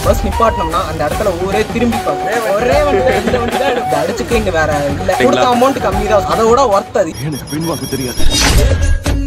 Bus நிப்பாட்டினோம்னா அந்த இடத்துல ஊரே திரும்பி பார்க்கும் ஒரே வண்டி தான், இந்த வண்டி தான் எடுக்கும். அடிச்சுக்க இங்க வேற இல்ல கொடுத்த அமௌண்ட் கம்மி தான் அதை விட ஒர்த் அது எனக்கு பின்வாங்க தெரியாது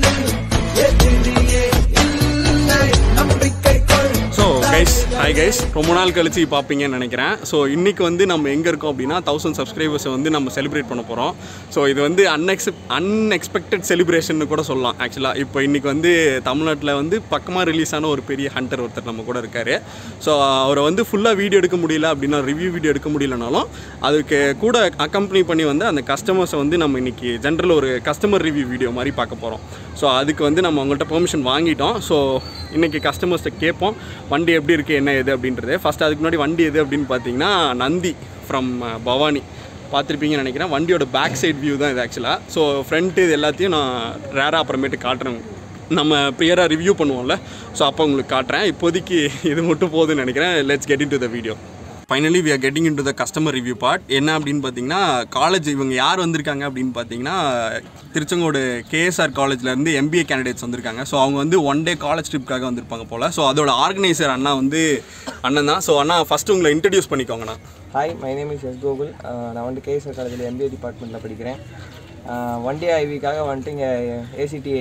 ஸோ கைஸ் ஹாய் கைஸ் ரொம்ப நாள் கழிச்சு பார்ப்பீங்கன்னு நினைக்கிறேன் ஸோ இன்னைக்கு வந்து நம்ம எங்கே இருக்கோம் அப்படின்னா தௌசண்ட் சப்ஸ்கிரைபர்ஸை வந்து நம்ம செலிப்ரேட் பண்ண போகிறோம் ஸோ இது வந்து அன்எக்செப் அன்எக்ஸ்பெக்டட் செலிப்ரேஷன் கூட சொல்லலாம் ஆக்சுவலாக இப்போ இன்னைக்கு வந்து தமிழ்நாட்டில் வந்து பக்கமாக ரிலீஸ் ஆன ஒரு பெரிய ஹண்டர் ஒருத்தர் நம்ம கூட இருக்கார் ஸோ அவரை வந்து ஃபுல்லாக வீடியோ எடுக்க முடியல அப்படின்னா ரிவ்யூ வீடியோ எடுக்க முடியலனாலும் அதுக்கு கூட அக்கம்பெனி பண்ணி வந்து அந்த கஸ்டமர்ஸை வந்து நம்ம இன்னைக்கு ஜென்ரல் ஒரு கஸ்டமர் ரிவ்யூ வீடியோ மாதிரி பார்க்க போகிறோம் ஸோ அதுக்கு வந்து நம்ம அவங்கள்ட்ட பெர்மிஷன் வாங்கிட்டோம் ஸோ இன்றைக்கி கஸ்டமர்ஸ்கிட்ட கேட்போம் வண்டி எப்படி இருக்குது என்ன எது அப்படின்றது ஃபஸ்ட் அதுக்கு முன்னாடி வண்டி எது அப்படின்னு பார்த்தீங்கன்னா நந்தி ஃப்ரம் பவானி பார்த்துருப்பீங்கன்னு நினைக்கிறேன் வண்டியோட பேக் சைடு வியூ தான் இது ஆக்சுவலாக ஸோ ஃப்ரண்ட்டு இது எல்லாத்தையும் நான் ரேராக அப்புறமேட்டு காட்டுறேன் நம்ம ப்ரியராக ரிவ்யூ பண்ணுவோம்ல ஸோ அப்போ உங்களுக்கு காட்டுறேன் இப்போதைக்கு இது மட்டும் போதும்னு நினைக்கிறேன் let's get into the video finally we are getting into the customer review part என்ன அப்படின்னு பார்த்தீங்கன்னா காலேஜ் இவங்க யார் வந்திருக்காங்க அப்படின்னு பார்த்தீங்கன்னா திருச்செங்கோடு கேஎஸ்ஆர் காலேஜ்லேருந்து எம்பிஏ கேண்டிடேட்ஸ் வந்திருக்காங்க ஸோ அவங்க வந்து ஒன் டே காலேஜ் ட்ரிப்காக வந்திருப்பாங்க போல் ஸோ அதோட ஆர்கனைசர் அண்ணா வந்து அண்ணன் தான் ஸோ அண்ணா ஃபஸ்ட்டு உங்களை இன்ட்ரடியூஸ் பண்ணிக்கோங்கண்ணா hi my name is S Gokul uh நான் வந்துட்டு கேஎஸ்ஆர் காலேஜில் எம்பிஏ டிபார்ட்மெண்ட்டில் படிக்கிறேன் அஹ் வண்டி ஐவிக்காக வந்துட்டு இங்கே ஏசிடி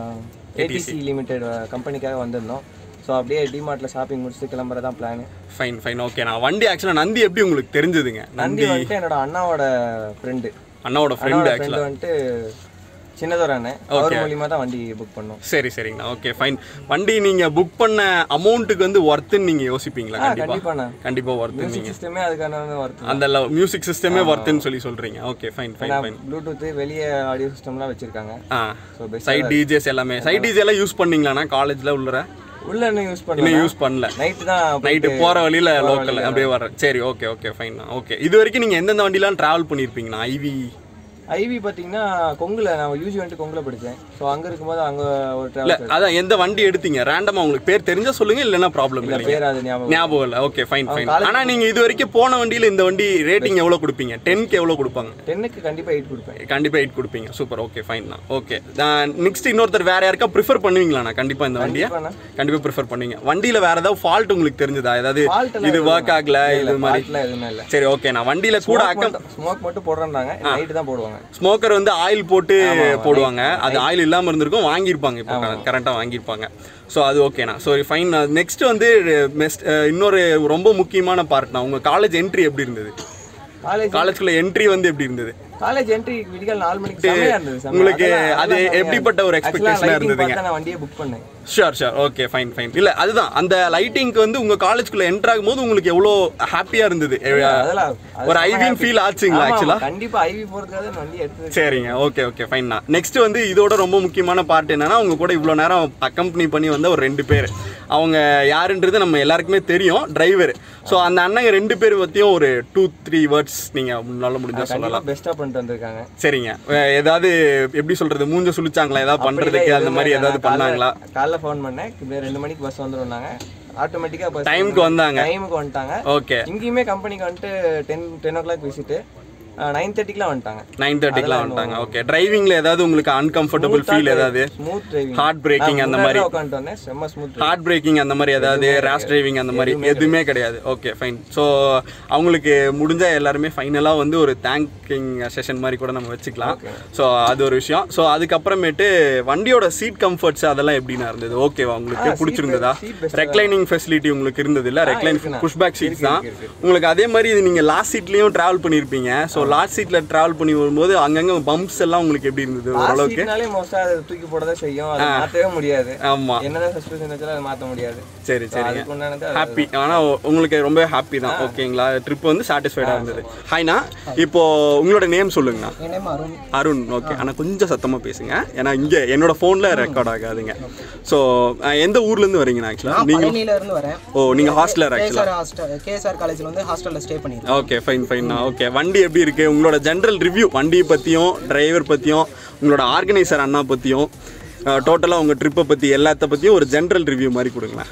ஏடிசி லிமிடெட் கம்பெனிக்காக வந்திருந்தோம் ஸோ அப்படியே டிமார்ட்டில் ஷாப்பிங் முடிச்சுட்டு கிளம்புறதான் பிளான் ஃபைன் ஃபைன் ஓகே நான் வண்டி ஆக்சுவலாக நந்தி எப்படி உங்களுக்கு தெரிஞ்சதுங்க நந்தி நந்தி வந்துட்டு என்னோட அண்ணாவோட ஃப்ரெண்டு அண்ணாவோட ஃப்ரெண்டு அண்ணாவோட ஆக்சுவலாக ஃப்ரெண்டு வந்துட்டு சின்னதொரு அண்ணன் அவர் மூலியமாக தான் வண்டி புக் பண்ணோம் சரி சரிங்கண்ணா ஓகே ஃபைன் வண்டி நீங்கள் புக் பண்ண அமௌண்ட்டுக்கு வந்து ஒர்த்துன்னு நீங்கள் யோசிப்பீங்களா கண்டிப்பாக கண்டிப்பாண்ணா கண்டிப்பாக ஒர்த்து மியூசிக் சிஸ்டமே அதுக்கான ஒர்த்து அந்த மியூசிக் சிஸ்டமே ஒர்த்துன்னு சொல்லி சொல்கிறீங்க okay fine fine fine bluetooth வெளியே ஆடியோ சிஸ்டம்லாம் வச்சுருக்காங்க ஆ ஸோ பெஸ்ட் சைட் டிஜேஸ் எல்லாமே சைட் டிஜே எல்லாம் யூஸ் பண்ணீங்களாண்ணா காலேஜில் உள்ளற உள்ள இன்னும் யூஸ் இன்னும் பண்ணல யூஸ் பண்ணல நைட்டு தான் நைட்டு போகிற வழியில் லோக்கல் அப்படியே வர்றேன் சரி ஓகே ஓகே ஃபைன் ஓகே இது வரைக்கும் நீங்கள் எந்தெந்த வண்டிலாம் ட்ராவல் பண்ணியிருப்பீங்கண்ணா ஐவி ஐவி பார்த்தீங்கன்னா கொங்குல நான் யூஜி வந்துட்டு கொங்குல படித்தேன் ஸோ அங்கே இருக்கும்போது அங்கே ஒரு இல்லை ட்ராவல் அதான் எந்த வண்டி எடுத்தீங்க ரேண்டமாக உங்களுக்கு பேர் தெரிஞ்சா சொல்லுங்க இல்லைன்னா ப்ராப்ளம் இல்லை பேர் அது ஞாபகம் ஞாபகம் இல்லை ஓகே ஃபைன் ஃபைன் ஆனால் நீங்கள் இது வரைக்கும் போன வண்டியில் இந்த வண்டி ரேட்டிங் எவ்வளோ கொடுப்பீங்க டென்க்கு எவ்வளோ கொடுப்பாங்க டென்னுக்கு கண்டிப்பாக எயிட் கொடுப்பேன் கண்டிப்பாக எயிட் கொடுப்பீங்க சூப்பர் ஓகே ஃபைன் தான் ஓகே நெக்ஸ்ட் இன்னொருத்தர் வேற யாருக்கா ப்ரிஃபர் பண்ணுவீங்களாண்ணா கண்டிப்பாக இந்த வண்டியை கண்டிப்பாண்ணா. கண்டிப்பாக ப்ரிஃபர் பண்ணுவீங்க வண்டியில் வேற ஏதாவது ஃபால்ட் உங்களுக்கு தெரிஞ்சதா ஏதாவது Fault எல்லாம் இது ஒர்க் ஆகல இது மாதிரி ஃபால்ட்லாம் எதுவுமே இல்லை சரி ஓகே நான் வண்டியில் கூட அக்கம் ஸ்மோக் மட்டும் போடுறாங்க நைட்டு தான் போடுவாங்க ஸ்மோக்கர் வந்து ஆயில் போட்டு போடுவாங்க அது ஆயில் இல்லாமல் இருந்திருக்கும் வாங்கியிருப்பாங்க இப்போ கரெக்டாக வாங்கியிருப்பாங்க ஸோ அது ஓகேண்ணா ஸோ ஃபைன் நெக்ஸ்ட் வந்து மெஸ்ட் இன்னொரு ரொம்ப முக்கியமான பார்ட்னா உங்கள் காலேஜ் என்ட்ரி எப்படி இருந்தது காலேஜ் காலேஜ்குள்ள என்ட்ரி வந்து எப்படி இருந்தது காலேஜ் என்ட்ரி விடிகால் நாலு மணிக்கு செமையா இருந்தது செமையா. உங்களுக்கு அதெல்லாம் அது அதெல்லாம் செமையா எப்படிப்பட்ட ஒரு இருந்தது. expectation Actually, lighting இருந்ததுங்க? பார்த்து தான் நான் வண்டியை புக் பண்ணேன் sure sure okay fine fine இல்லை அதுதான் அந்த லைட்டிங்க்கு வந்து உங்கள் காலேஜ்குள்ளே என்ட்ரு ஆகும்போது உங்களுக்கு எவ்வளோ ஹாப்பியாக இருந்தது அதெல்லாம் அது ஒரு செம ஐவின் happy. ஃபீல் ஆச்சுங்களா ஆமா, ஆமா. ஆக்சுவலாக கண்டிப்பா ஐவி போறதுக்காக தான் வண்டி எடுத்தது சரிங்க ஓகே ஓகே ஃபைன்ண்ணா நெக்ஸ்ட் வந்து இதோட ரொம்ப முக்கியமான பார்ட் என்னன்னா அவங்க கூட இவ்வளோ நேரம் அக்கம்பெனி பண்ணி வந்த ஒரு ரெண்டு பேர் அவங்க யாருன்றது நம்ம எல்லாருக்குமே தெரியும் டிரைவர் ஸோ அந்த அண்ணங்க ரெண்டு பேர் பற்றியும் ஒரு டூ த்ரீ வேர்ட்ஸ் நீங்கள் முன்னால் முடிஞ்சா கண்டிப்பா சொல்லலாம் பெஸ்டா பண்ணிட்டு வந்திருக்காங்க சரிங்க அஹ் ஏதாவது எப்படி சொல்றது மூஞ்ச சுழிச்சாங்களா ஏதாவது பண்றதுக்கு அந்த மாதிரி ஏதாவது பண்ணாங்களா காலைல ஃபோன் பண்ணேன் இப்படி ரெண்டு மணிக்கு பஸ் வந்துருந்தாங்க ஆட்டோமேட்டிக்கா பஸ் டைமுக்கு வந்தாங்க டைமுக்கு வந்துட்டாங்க ஓகே இங்கேயுமே கம்பெனிக்கு வந்துட்டு ten ten o'clock visit nine தேர்ட்டிக்குலாம் வந்துட்டாங்க நைன் தேர்ட்டிக்கெலாம் வந்துட்டாங்க ஓகே டிரைவிங்ல ஏதாவது உங்களுக்கு அன்கம்ஃபர்டபுள் ஃபீல் ஏதாவது ஸ்மூத் டிரைவிங் ஹார்ட் பிரேக்கிங் அந்த மாதிரி உட்காந்துட்டு வந்தேன் செம்ம ஸ்மூத் ஹார்ட் பிரேக்கிங் அந்த மாதிரி ஏதாவது ரேஷ் டிரைவிங் அந்த மாதிரி எதுவுமே கிடையாது ஓகே ஃபைன் ஸோ அவங்களுக்கு முடிஞ்ச எல்லாருமே ஃபைனலாக வந்து ஒரு தேங்கிங் செஷன் மாதிரி கூட நம்ம வச்சுக்கலாம் ஸோ அது ஒரு விஷயம் ஸோ அதுக்கப்புறமேட்டு வண்டியோட சீட் கம்ஃபர்ட்ஸ் அதெல்லாம் எப்படிண்ணா இருந்தது ஓகேவா உங்களுக்கு பிடிச்சிருந்ததா seat best ரெக்லைனிங் ஃபெசிலிட்டி உங்களுக்கு இருந்தது இல்லை ரெக்லைன் இருக்குண்ணா. புஷ் பேக் சீட்ஸ் தான் உங்களுக்கு அதே மாதிரி இது நீங்கள் லாஸ்ட் சீட்லேயும் ட்ராவல் பண்ணியிருப்பீங்க ஸோ லாஸ்ட் சீட்டில் ட்ராவல் பண்ணி வரும்போது அங்கங்கே பம்ப்ஸ் எல்லாம் உங்களுக்கு எப்படி இருந்தது ஓரளவுக்கு சீட்னாலே மோஸ்டா அதை தூக்கி போடதே செய்யும் அதை மாத்தவே முடியாது ஆமாம் என்னதான் சஸ்பென்ஷன் வச்சாலும் அதை மாத்த முடியாது சரி சரிங்க அதுக்கு உண்டானது அது- ஹாப்பி ஆனால் உங்களுக்கு ரொம்ப ஹாப்பி தான் ஓகேங்களா ட்ரிப் வந்து சாட்டிஸ்ஃபைடாக இருந்தது ஹாய்ண்ணா இப்போ உங்களோட நேம் சொல்லுங்கண்ணா என் name அருண் அருண் ஓகே ஆனால் கொஞ்சம் சத்தமாக பேசுங்க ஏன்னா இங்கே என்னோட ஃபோனில் ரெக்கார்ட் ஆகாதுங்க ஸோ எந்த ஊர்லேருந்து வரீங்கண்ணா ஆக்சுவலாக நான் நீங்கள் பழனியில இருந்து வரேன் ஓ நீங்கள் ஹாஸ்டலர் ஆக்சுவலாக கேஎஸ்ஆர் ஹாஸ்டல் கேஎஸ்ஆர் காலேஜ்ல வந்து ஹாஸ்டல்ல ஸ்டே பண்ணிருக்கேன் ஓகே ஃபைன் ஃபைன்ண்ணா ஓகே வண்டி எப்படி இருக்கு உங்களோட ஜென்ரல் ரிவ்யூ வண்டியை பற்றியும் டிரைவர் பற்றியும் உங்களோட ஆர்கனைசர் அண்ணா பற்றியும் டோட்டலாக உங்கள் ட்ரிப்பை பற்றி எல்லாத்த பற்றியும் ஒரு ஜென்ரல் ரிவ்யூ மாதிரி கொடுங்களேன்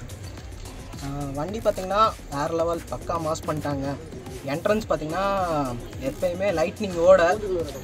ஆஹ் வண்டி பார்த்தீங்கன்னா வேற லெவல் பக்கா மாஸ் பண்ணிட்டாங்க என்ட்ரன்ஸ் பார்த்தீங்கன்னா எப்பயுமே லைட்னிங்கோட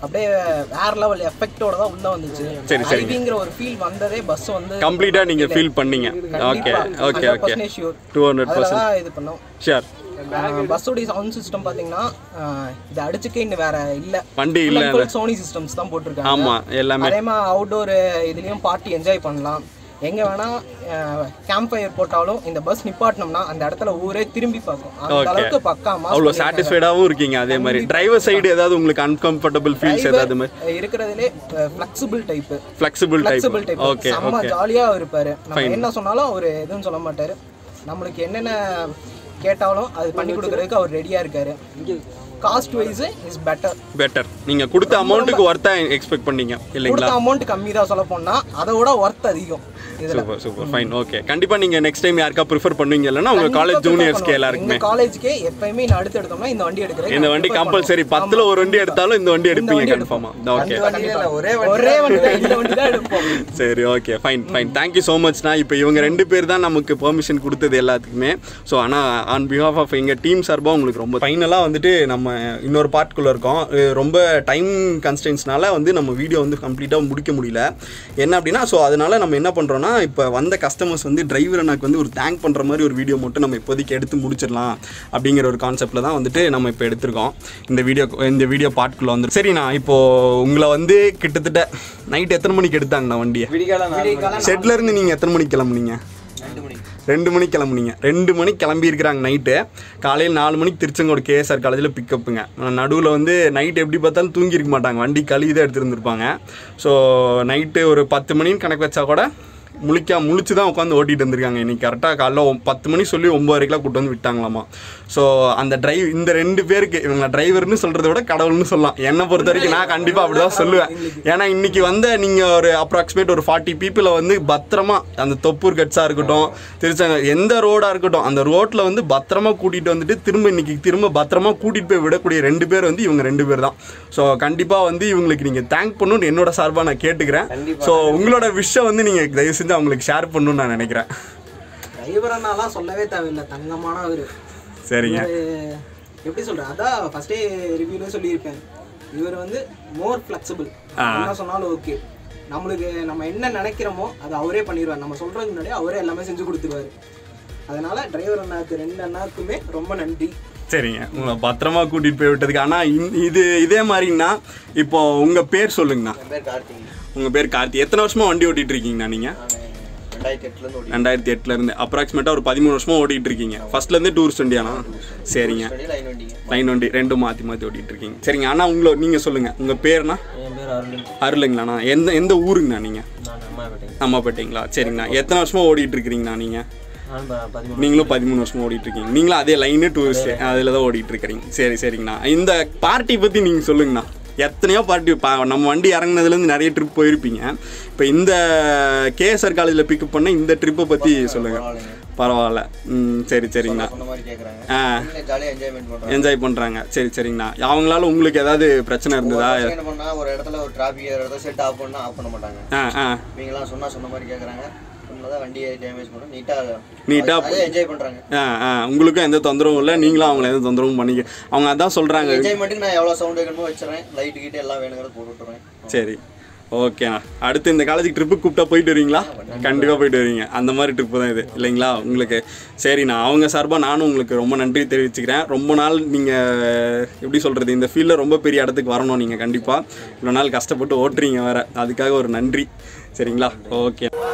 அப்படியே வேற லெவல் எஃபெக்டோட தான் உள்ள வந்துச்சு சரி, சரிங்க. ஐவிங்கிற ஒரு ஃபீல் வந்ததே பஸ் வந்து கம்ப்ளீட்டாக நீங்கள் ஃபீல் பண்ணீங்க okay okay okay two hundred percent அதெல்லாம் இது பண்ணோம் ஷியர் பஸ்ஸோடைய சவுண்ட் சிஸ்டம் பாத்தீங்கன்னா அஹ், இது அடிச்சுக்க இன்னும் வேற இல்ல வண்டி இல்லை சோனி சிஸ்டம்ஸ் தான் போட்டிருக்காங்க ஆமாம் எல்லாமே அதே மாதிரி அவுட்டோர் இதுலயும் பார்ட்டி என்ஜாய் பண்ணலாம் எங்க வேணா கேம்ப் ஃபயர் போட்டாலும் இந்த பஸ் நிப்பாட்டினோம்னா அந்த இடத்துல ஊரே திரும்பி பார்க்கும் அந்த Okay. அளவுக்கு பக்கா mass அவ்வளோ பண்ணிருக்காங்க. சாட்டிஸ்ஃபைடாகவும் இருக்கீங்க அதே மாதிரி டிரைவர் சைடு ஏதாவது உங்களுக்கு அன்கம்ஃபர்டபுள் ஃபீல்ஸ் ஏதாவது மாதிரி அஹ் இருக்கிறதுலே flexible type flexible type flexible type okay செம்ம ஓகே ஜாலியா இருப்பாரு நம்ம என்ன சொன்னாலும் அவர் எதுவும் சொல்ல மாட்டாரு நம்மளுக்கு என்னென்ன கேட்டாலும் அது பண்ணி கொடுக்கறதுக்கு அவர் ரெடியா இருக்காரு cost wise is better better நீங்கள் கொடுத்த அமௌண்ட்டுக்கு ஒர்த்தா எக்ஸ்பெக்ட் பண்ணீங்க இல்லைங்களா கொடுத்த அமௌண்ட் கம்மி தான் சொல்ல போனா அதை விட ஒர்த் அதிகம் இதுல சூப்பர் சூப்பர் ஃபைன் ஓகே கண்டிப்பாக நீங்கள் நெக்ஸ்ட் டைம் யாருக்கா ப்ரிஃபர் பண்ணுவீங்க இல்லைன்னா உங்கள் காலேஜ் ஜூனியர்ஸ்க்கு எல்லாருக்குமே எங்க காலேஜ்க்கே எப்பயுமே நான் அடுத்து எடுத்தோம்னா இந்த வண்டி எடுக்கிறேன் இந்த வண்டி கம்பல்சரி பத்தில் ஒரு வண்டி எடுத்தாலும் இந்த வண்டி எடுப்பீங்க கன்ஃபார்மாக ஓகே வண்டியில ஒரே வண்டி ஒரே வண்டி தான் இந்த வண்டி தான் எடுப்போம் சரி okay fine fine thank you so மச்ண்ணா இப்போ இவங்க ரெண்டு பேர் தான் நமக்கு பெர்மிஷன் கொடுத்தது எல்லாத்துக்குமே ஸோ ஆனால் ஆன் பிஹாஃப் ஆஃப் எங்கள் டீம் சார்பாக உங்களுக்கு ரொம்ப ஃபைனலாக வந்துட்டு நம்ம இன்னொரு பார்ட்குள்ளே இருக்கோம் இது ரொம்ப டைம் கன்ஸ்டன்ஸ்னால வந்து நம்ம வீடியோ வந்து கம்ப்ளீட்டாக முடிக்க முடியல என்ன அப்படின்னா ஸோ அதனால நம்ம என்ன பண்ணுறோன்னா இப்போ வந்த கஸ்டமர்ஸ் வந்து டிரைவர் அண்ணாக்கு வந்து ஒரு தேங்க் பண்ணுற மாதிரி ஒரு வீடியோ மட்டும் நம்ம இப்போதைக்கு எடுத்து முடிச்சிடலாம் அப்படிங்கிற ஒரு கான்செப்டில் தான் வந்துட்டு நம்ம இப்போ எடுத்திருக்கோம் இந்த வீடியோ இந்த வீடியோ பார்ட்குள்ளே வந்து சரிண்ணா இப்போது உங்களை வந்து கிட்டத்தட்ட நைட் எத்தனை மணிக்கு எடுத்தாங்கண்ணா வண்டியை விடிகால நாலு மணி ஷெட்ல இருந்து நீங்க எத்தனை மணிக்கு கிளம்புனீங்க ரெண்டு மணி ரெண்டு மணிக்கு கிளம்புனீங்க ரெண்டு மணிக்கு கிளம்பி இருக்கிறாங்க நைட்டு காலையில் நாலு மணிக்கு திருச்செங்கோடு கேஎஸ்ஆர் காலேஜில் பிக்கப்புங்க நடுவில் வந்து நைட் எப்படி பார்த்தாலும் தூங்கியிருக்க மாட்டாங்க வண்டி கழுவி தான் எடுத்துருந்துருப்பாங்க ஸோ நைட்டு ஒரு பத்து மணின்னு கணக்கு வச்சா கூட முழிக்கா முழிச்சு தான் உட்காந்து ஓட்டிகிட்டு வந்திருக்காங்க இன்னைக்கு கரெக்டாக காலைல ஒம்- பத்து மணி சொல்லி ஒம்பதரைக்கெலாம் கூட்டு வந்து விட்டாங்களாமா ஸோ அந்த டிரைவ் இந்த ரெண்டு பேருக்கு இவங்க டிரைவர்னு சொல்கிறத விட கடவுள்னு சொல்லலாம் என்னை பொறுத்த வரைக்கும் நான் கண்டிப்பாக அப்படி தான் சொல்லுவேன் ஏன்னா இன்னைக்கு வந்து நீங்கள் ஒரு அப்ராக்சிமேட் ஒரு ஃபார்ட்டி பீப்புளை வந்து பத்திரமா அந்த தொப்பூர் கட்ஸாக இருக்கட்டும் திருச்சங்க எந்த ரோடாக இருக்கட்டும் அந்த ரோட்டில் வந்து பத்திரமா கூட்டிகிட்டு வந்துட்டு திரும்ப இன்னைக்கு திரும்ப பத்திரமா கூட்டிகிட்டு போய் விடக்கூடிய ரெண்டு பேர் வந்து இவங்க ரெண்டு பேர் தான் ஸோ கண்டிப்பாக வந்து இவங்களுக்கு நீங்கள் தேங்க் பண்ணணும்னு என்னோட சார்பாக நான் கேட்டுக்கிறேன் ஸோ உங்களோட விஷயம் வந்து நீங்கள் தயவு செஞ்சு அவங்களுக்கு ஷேர் பண்ணணும்னு நான் நினைக்கிறேன் டிரைவர் அண்ணாலாம் சொல்லவே தேவையில்லை தங்கமான அவரு சரிங்க இவரு எப்படி சொல்ற அதான் ஃபர்ஸ்டே ரிவ்யூல சொல்லியிருப்பேன் இவர் வந்து மோர் ஃபிளெக்சிபிள் என்ன சொன்னாலும் ஓகே நம்மளுக்கு நம்ம என்ன நினைக்கிறோமோ அதை அவரே பண்ணிடுவார் நம்ம சொல்றதுக்கு முன்னாடி அவரே எல்லாமே செஞ்சு கொடுத்துருவாரு அதனால டிரைவர் அண்ணாக்கு ரெண்டு அண்ணாக்குமே ரொம்ப நன்றி சரிங்க உங்களை பத்திரமா கூட்டிகிட்டு போய் விட்டதுக்கு ஆனால் இது இதே மாதிரிங்கண்ணா இப்போ உங்கள் பேர் சொல்லுங்கண்ணா என் பேர் கார்த்திக் உங்கள் பேர் கார்த்தி எத்தனை வருஷமா வண்டி ஓட்டிகிட்டு இருக்கீங்கண்ணா நீங்கள் நான் ரெண்டாயிரத்தி எட்டுலேருந்து ஓடி ரெண்டாயிரத்தி எட்டுலேருந்து அப்ராக்சிமேட்டாக ஒரு பதிமூணு வருஷமா ஓட்டிகிட்டு இருக்கீங்க ஃபர்ஸ்ட்லேருந்து டூரிஸ்ட் வண்டியாண்ணா சரிங்க வண்டி லைன் வண்டிங்க லைன் வண்டி ரெண்டும் மாற்றி மாற்றி ஓட்டிகிட்டு இருக்கீங்க சரிங்க அண்ணா உங்களை நீங்கள் சொல்லுங்கள் உங்கள் பேர்ண்ணா என் பேர் அருள் அருளுங்களாண்ணா எந்த எந்த ஊருங்கண்ணா நீங்கள் நான் அம்மா பேட்டேங்க அம்மாப்பேட்டைங்களா சரிங்கண்ணா எத்தனை வருஷமா ஓடிட்டு இருக்கிறீங்கண்ணா நீங்கள் நான் ப- பதிமூணு நீங்களும் பதிமூணு வருஷமா ஓடிட்டு இருக்கீங்க நீங்களும் அதே லைனு டூரிஸ்ட் அதில் தான் ஓடிட்டு இருக்கிறீங்க சரி சரிங்கண்ணா இந்த பார்ட்டி பற்றி நீங்கள் சொல்லுங்கண்ணா எத்தனையோ பார்ட்டி பா நம்ம வண்டி இறங்குனதுலேருந்து நிறைய ட்ரிப் போயிருப்பீங்க இப்போ இந்த கேஎஸ்ஆர் காலேஜில் பிக்கப் பண்ண இந்த ட்ரிப்பை பற்றி சொல்லுங்கள் பரவாயில்லைங்க பரவாயில்ல ம் சரி சரிங்கண்ணா சொன்ன மாதிரி கேட்குறாங்க ஆ ஜாலியாக என்ஜாய்மெண்ட் பண்ணுறாங்க என்ஜாய் பண்ணுறாங்க சரி சரிங்கண்ணா அவங்களால உங்களுக்கு ஏதாவது பிரச்சனை இருந்ததா என்ன பண்ணா ஒரு இடத்துல ஒரு டிராஃபிக் ஒரு இடத்துல செட் ஆஃப் பண்ணா ஆஃப் பண்ண மாட்டாங்க ஆ ஆ இவங்கெல்லாம் சொன்னா சொன்ன மாதிரி கேட்குறாங்க சொன்னதான் வண்டியை டேமேஜ் பண்ண நீட்டாக நீட்டா அதே என்ஜாய் பண்ணுறாங்க ஆ ஆ உங்களுக்கும் எந்த தொந்தரவும் இல்லை நீங்களும் அவங்கள எந்த தொந்தரவும் பண்ணிக்க அவங்க அதான் சொல்கிறாங்க என்ஜாய்மெண்ட்டுக்கு நான் எவ்வளோ சவுண்ட் வைக்கணுமோ வச்சிடறேன் லைட் கிட்ட எல்லாம் வேணுங்கிறது போட்டு விட்டுறேன் சரி ஓகேண்ணா அடுத்து இந்த காலேஜுக்கு ட்ரிப்புக்கு கூப்பிட்டா போயிட்டு வருவீங்களா கண்டிப்பாக போயிட்டு வருவீங்க அந்த மாதிரி ட்ரிப்பு தான் இது இல்லைங்களா உங்களுக்கு சரிண்ணா அவங்க சார்பாக நானும் உங்களுக்கு ரொம்ப நன்றி தெரிவிச்சுக்கிறேன் ரொம்ப நாள் நீங்கள் எப்படி சொல்கிறது இந்த ஃபீல்டில் ரொம்ப பெரிய இடத்துக்கு வரணும் நீங்கள் கண்டிப்பாக இவ்வளோ நாள் கஷ்டப்பட்டு ஓட்டுறீங்க வேறு அதுக்காக ஒரு நன்றி சரிங்களா ஓகே